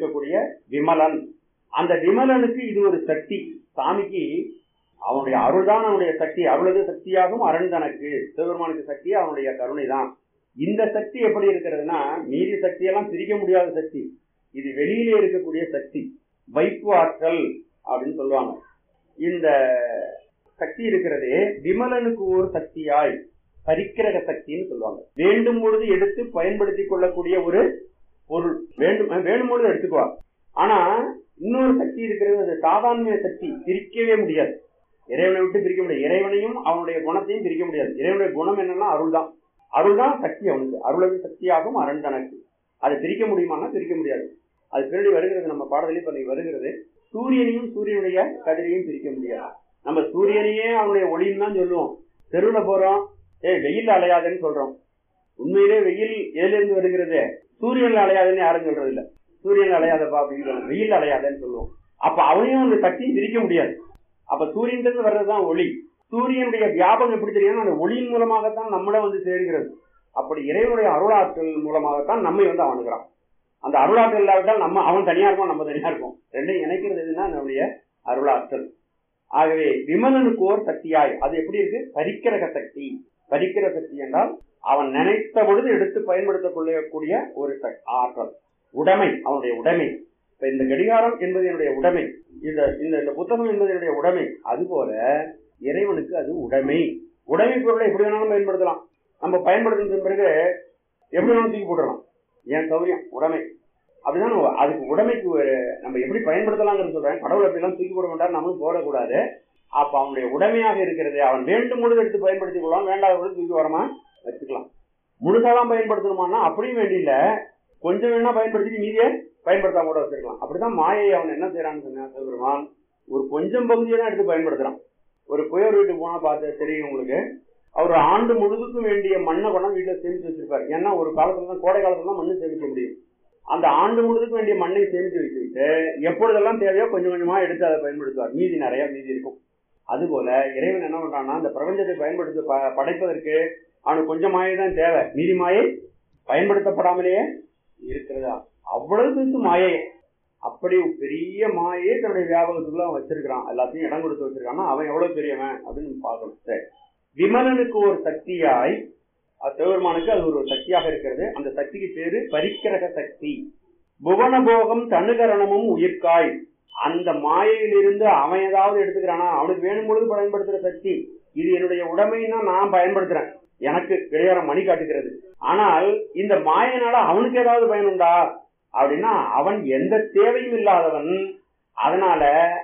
இருக்கக்கூடிய விமலன் அந்த விமலனுக்கு இது ஒரு சக்தி சாமிக்கு அவனுடைய அருள்தான் அவனுடைய சக்தி அருளது சக்தியாகும் அரண் தனக்கு சிவபெருமானுக்கு சக்தி அவனுடைய கருணை தான் இந்த சக்தி எப்படி இருக்கிறதுனா மீதி சக்தியெல்லாம் பிரிக்க முடியாத சக்தி இது வெளியிலே இருக்கக்கூடிய சக்தி வைப்பு ஆற்றல் அப்படின்னு சொல்லுவாங்க இந்த சக்தி இருக்கிறதே விமலனுக்கு ஒரு சக்தியாய் பரிக்கிரக சக்தின்னு சொல்லுவாங்க வேண்டும் பொழுது எடுத்து பயன்படுத்தி கொள்ளக்கூடிய ஒரு பொருள் வேண்டும் வேணும் பொழுது எடுத்துக்குவா ஆனா இன்னொரு சக்தி இருக்கிறது அது சாதாரண சக்தி பிரிக்கவே முடியாது இறைவனை விட்டு பிரிக்க முடியாது இறைவனையும் அவனுடைய குணத்தையும் பிரிக்க முடியாது இறைவனுடைய குணம் என்னன்னா அருள் தான் அருள் தான் சக்தி அவனுக்கு அருளது சக்தியாகும் அரண் தனக்கு அதை பிரிக்க முடியுமானா பிரிக்க முடியாது அது பின்னாடி வருகிறது நம்ம பாடத்திலே இப்ப இன்னைக்கு வருகிறது சூரியனையும் சூரியனுடைய கதிரையும் பிரிக்க முடியாது நம்ம சூரியனையே அவனுடைய ஒளின்னு தான் சொல்லுவோம் தெருவுல போறோம் ஏய் வெயில் அலையாதுன்னு சொல்றோம் உண்மையிலே வெயில் எதுல இருந்து வருகிறது சூரியன்ல அலையாதுன்னு யாரும் சொல்றது இல்ல சூரியன் அலையாதப்பா அப்படின்னு சொல்லுவோம் வெயில் அலையாதுன்னு சொல்லுவோம் அப்ப அவனையும் அந்த சக்தியும் பிரிக்க முடியாது அப்ப சூரியன் இருந்து வர்றதுதான் ஒளி சூரியனுடைய வியாபகம் எப்படி தெரியும் அந்த ஒளியின் மூலமாகத்தான் நம்மள வந்து சேர்கிறது அப்படி இறைவனுடைய அருளாற்றல் மூலமாகத்தான் நம்மை வந்து அவனுகிறான் அந்த அருளாற்றல் இல்லாவிட்டால் நம்ம அவன் தனியா இருப்போம் நம்ம தனியா இருப்போம் ரெண்டையும் இணைக்கிறது எதுன்னா நம்முடைய அருளாற்றல் ஆகவே விமலனுக்கு ஓர் சக்தியாய் அது எப்படி இருக்கு பரிக்கிரக சக்தி பரிக்கிற சக்தி என்றால் அவன் நினைத்த பொழுது எடுத்து பயன்படுத்திக் கொள்ளக்கூடிய ஒரு ஆற்றல் உடைமை அவனுடைய உடைமை இப்ப இந்த கடிகாரம் என்பது என்னுடைய உடைமை இந்த இந்த இந்த புத்தகம் என்பது என்னுடைய உடைமை அதுபோல இறைவனுக்கு அது உடைமை உடைமை பொருளை எப்படி வேணாலும் பயன்படுத்தலாம் நம்ம பயன்படுத்தின பிறகு எப்படி வேணாலும் தூக்கி போட்டுடலாம் ஏன் சௌரியம் உடைமை அப்படிதான் அதுக்கு உடைமைக்கு நம்ம எப்படி பயன்படுத்தலாங்கிறது சொல்றேன் கடவுள் அப்படிலாம் தூக்கி போட மாட்டார் நம்மளும் போடக்கூடாது அப்ப அவனுடைய உடைமையாக இருக்கிறது அவன் வேண்டும் பொழுது எடுத்து பயன்படுத்திக் கொள்ளலாம் வேண்டாத பொழுது தூக்கி வரமா வச்சுக்கலாம் முழுசாதான் பயன்படுத்தணுமானா அப்படியும் வேண்டியில்ல கொஞ்சம் வேணா பயன்படுத்தி மீதியை பயன்படுத்தாம கூட வச்சிருக்கலாம் அப்படிதான் மாயை அவன் என்ன செய்யறான்னு சொன்னா சிவபெருமான் ஒரு கொஞ்சம் பகுதியை தான் எடுத்து பயன்படுத்துறான் ஒரு புயல் வீட்டுக்கு போனா பார்த்து தெரியும் உங்களுக்கு அவர் ஆண்டு முழுதுக்கும் வேண்டிய மண்ணை கொண்டாந்து வீட்டுல சேமிச்சு வச்சிருப்பாரு ஏன்னா ஒரு காலத்துல தான் கோடை காலத்துல தான் மண்ணு சேமிக்க முடியும் அந்த ஆண்டு முழுதுக்கு வேண்டிய மண்ணை சேமித்து வச்சுக்கிட்டு எப்பொழுதெல்லாம் தேவையோ கொஞ்சம் கொஞ்சமா எடுத்து அதை பயன்படுத்துவார் மீதி நிறைய மீதி இருக்கும் அதுபோல இறைவன் என்ன பண்றான்னா அந்த பிரபஞ்சத்தை பயன்படுத்த படைப்பதற்கு அவனுக்கு கொஞ்சம் மாயை தான் தேவை மீதி மாயை பயன்படுத்தப்படாமலேயே இருக்கிறதா அவ்வளவு பெருசு மாயை அப்படி பெரிய மாயை தன்னுடைய வியாபகத்துக்குள்ள அவன் வச்சிருக்கிறான் எல்லாத்தையும் இடம் கொடுத்து வச்சிருக்கான்னா அவன் எவ்வளவு பெரியவன் அப்படின்னு பார்க்கணும் சரி விமலனுக்கு ஒரு சக்தியாய் சிவபெருமானுக்கு அது ஒரு சக்தியாக இருக்கிறது அந்த சக்திக்கு பேரு பரிக்கிரக சக்தி புவனபோகம் தனுகரணமும் உயிர்காய் அந்த மாயையிலிருந்து அவன் ஏதாவது எடுத்துக்கிறானா அவனுக்கு வேணும் பொழுது பயன்படுத்துற சக்தி இது என்னுடைய உடமைன்னா நான் பயன்படுத்துறேன் எனக்கு கிடையாரம் மணி காட்டுகிறது ஆனால் இந்த மாயினால அவனுக்கு ஏதாவது பயனுண்டா அப்படின்னா அவன் எந்த தேவையும் இல்லாதவன் அதனால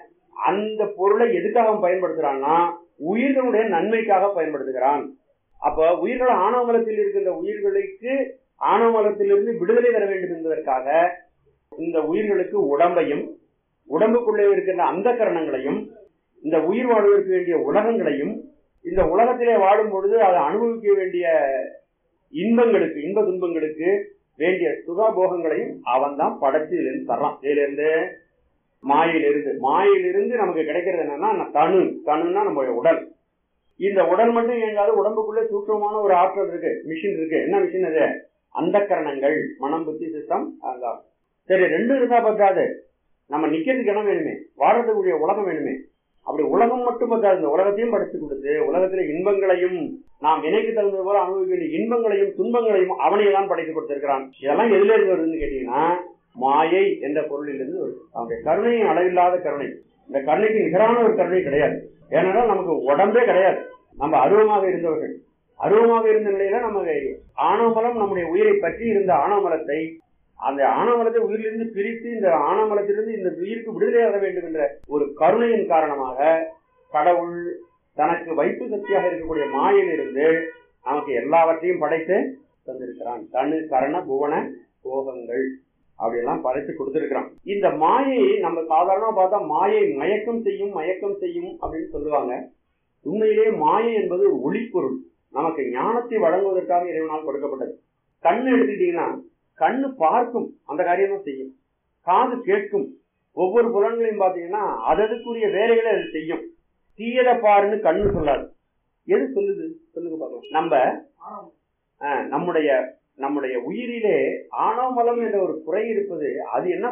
அந்த பொருளை எதுக்காக அவன் பயன்படுத்துறான்னா உயிர்களுடைய நன்மைக்காக பயன்படுத்துகிறான் அப்ப உயிர்கள் ஆணவமலத்தில் இருக்கின்ற உயிர்களுக்கு ஆணவமலத்திலிருந்து விடுதலை தர வேண்டும் என்பதற்காக இந்த உயிர்களுக்கு உடம்பையும் உடம்புக்குள்ளே இருக்கின்ற அந்த கரணங்களையும் இந்த உயிர் வாழ்வதற்கு வேண்டிய உலகங்களையும் இந்த உலகத்திலே வாழும் பொழுது அதை அனுபவிக்க வேண்டிய இன்பங்களுக்கு இன்ப துன்பங்களுக்கு வேண்டிய சுகபோகங்களையும் அவன் தான் படைச்சு இருந்து தர்றான் இதிலிருந்து மாயிலிருந்து மாயிலிருந்து நமக்கு கிடைக்கிறது என்னன்னா தனு தனுன்னா நம்மளுடைய உடல் இந்த உடல் மட்டும் இயங்காது உடம்புக்குள்ள சூட்சமான ஒரு ஆற்றல் இருக்கு மிஷின் இருக்கு என்ன மிஷின் அது அந்த கரணங்கள் மனம் புத்தி சிஸ்டம் அங்காம் சரி ரெண்டும் இருந்தா பத்தாது நம்ம நிக்கிறதுக்கு இடம் வேணுமே வாழறதுக்குரிய உலகம் வேணுமே அப்படி உலகம் மட்டும் பத்தாது இந்த உலகத்தையும் படிச்சு கொடுத்து உலகத்துல இன்பங்களையும் நாம் வினைக்கு தகுந்தது போல அனுபவிக்க வேண்டிய இன்பங்களையும் துன்பங்களையும் அவனையெல்லாம் படைத்து கொடுத்திருக்கிறான் இதெல்லாம் எதுல இருந்து வருதுன்னு கேட்டீங்கன்னா மாயை என்ற பொருளிலிருந்து வருது அவனுடைய கருணையும் அளவில்லாத கருணை இந்த கருணைக்கு நிகரான ஒரு கருணை கிடையாது ஏனென்றால் நமக்கு உடம்பே கிடையாது நம்ம அருவமாக இருந்தவர்கள் அருவமாக இருந்த நிலையில நம்ம ஆணவமலம் நம்முடைய உயிரை பற்றி இருந்த ஆணவமலத்தை அந்த ஆணவமலத்தை உயிரிலிருந்து பிரித்து இந்த ஆணவமலத்திலிருந்து இந்த உயிருக்கு விடுதலையாக வேண்டும் என்ற ஒரு கருணையின் காரணமாக கடவுள் தனக்கு வைப்பு சக்தியாக இருக்கக்கூடிய மாயிலிருந்து நமக்கு எல்லாவற்றையும் படைத்து தந்திருக்கிறான் தனு கரண புவன போகங்கள் அப்படியெல்லாம் படைத்து கொடுத்திருக்கிறான் இந்த மாயை நம்ம சாதாரணமா பார்த்தா மாயை மயக்கம் செய்யும் மயக்கம் செய்யும் அப்படின்னு சொல்லுவாங்க உண்மையிலேயே மாயை என்பது ஒளிப்பொருள் நமக்கு ஞானத்தை வழங்குவதற்காக இறைவனால் கொடுக்கப்பட்டது கண்ணு எடுத்துக்கிட்டீங்கன்னா கண்ணு பார்க்கும் அந்த காரியம் தான் செய்யும் காது கேட்கும் ஒவ்வொரு புலன்களையும் பார்த்தீங்கன்னா அதற்குரிய வேலைகளை அது செய்யும் தீயதை பாருன்னு கண்ணு சொல்லாது எது சொல்லுது சொல்லுங்க பார்க்கலாம் நம்ம நம்முடைய நம்முடைய உயிரிலே ஆணவமலம் என்ற ஒரு குறை இருப்பது அது என்ன